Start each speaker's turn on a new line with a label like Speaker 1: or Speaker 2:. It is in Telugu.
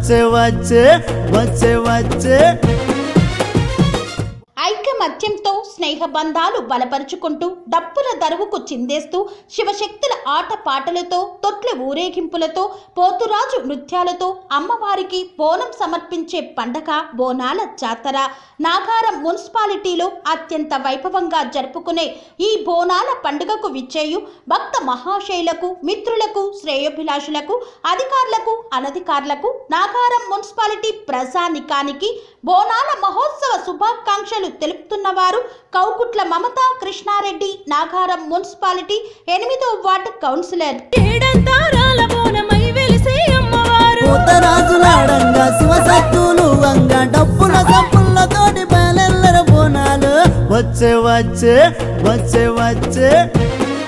Speaker 1: వచ్చే వచ్చే వచ్చే వచ్చే
Speaker 2: ఐకమత్యంతో స్నేహబంధాలు బలపరుచుకుంటూ డప్పుల దరువుకు చిందేస్తూ శివశక్తుల ఆట పాటలతో తొట్ల ఊరేగింపులతో పోతురాజు నృత్యాలతో అమ్మవారికి బోనం సమర్పించే పండగ బోనాల జాతర నాగారం మున్సిపాలిటీలో అత్యంత వైభవంగా జరుపుకునే ఈ బోనాల పండుగకు విచ్చేయు భక్త మహాశైలకు మిత్రులకు శ్రేయోభిలాషులకు అధికారులకు అనధికారులకు నాగారం మున్సిపాలిటీ ప్రజానికానికి బోనాల మహోత్సవ శుభాకాంక్షలు తెలుపుతున్నవారు కౌకుట్ల మమతా కృష్ణారెడ్డి నాగారం మున్సిపాలిటీ ఎనిమిదో వార్డు కౌన్సిలర్
Speaker 3: ఏడంతారాల బోనమై వెలిసే అమ్మవారు
Speaker 1: పూతరాజులాడంగా శివసత్తులు వంగ డప్పుల సప్పులతోటి బయలెల్లర బోనాలు వచ్చే వచ్చే వచ్చే వచ్చే